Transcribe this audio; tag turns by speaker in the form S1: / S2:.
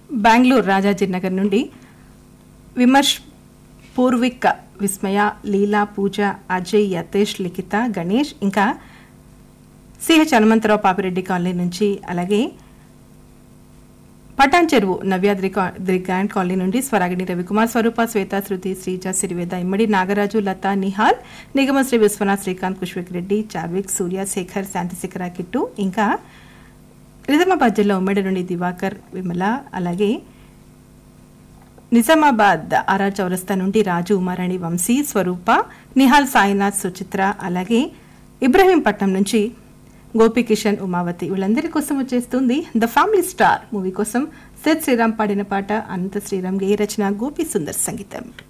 S1: బెంగళూరు రాజాజీనగర్ నుండి విమర్శ్ పూర్విక విస్మయ లీలా పూజ అజయ్ యతేష్ లిఖిత గణేష్ ఇంకా CH Hanumantharao Papireddy colony నుంచి అలాగే పటాన్ చెరువు నవ్యాద్రి కా- ద్రి గ్రాండ్ కాలనీ నుండి స్వరాగిణి రవికుమార్ స్వరూప శ్వేత శృతి శ్రీజ సిరివేద ఇమ్మడి నాగరాజు లత నిహాల్ నిగమ శ్రీ విశ్వనాథ్ శ్రీకాంత్ కుష్విక్ రెడ్డి చార్విక్ సూర్య శేఖర్ శాంతిశిఖర కిట్టు ఇంకా నిజామాబాద్ జిల్లా ఉమ్మడి నుండి దివాకర్ విమల అలాగే నిజామాబాద్ ఆర్ఆర్ చౌరస్తా నుండి రాజు ఉమారాణి వంశీ స్వరూప నిహాల్ సాయినాథ్ సుచిత్ర అలాగే ఇబ్రహీంపట్నం నుంచి గోపికిషన్ ఉమావతి వీళ్ళందరి కోసం వచ్చేస్తుంది ద ఫ్యామిలీ స్టార్ మూవీ కోసం సెట్ శ్రీరామ్ పాడిన పాట అనంత శ్రీరామ్ గే రచన గోపి సుందర్ సంగీతం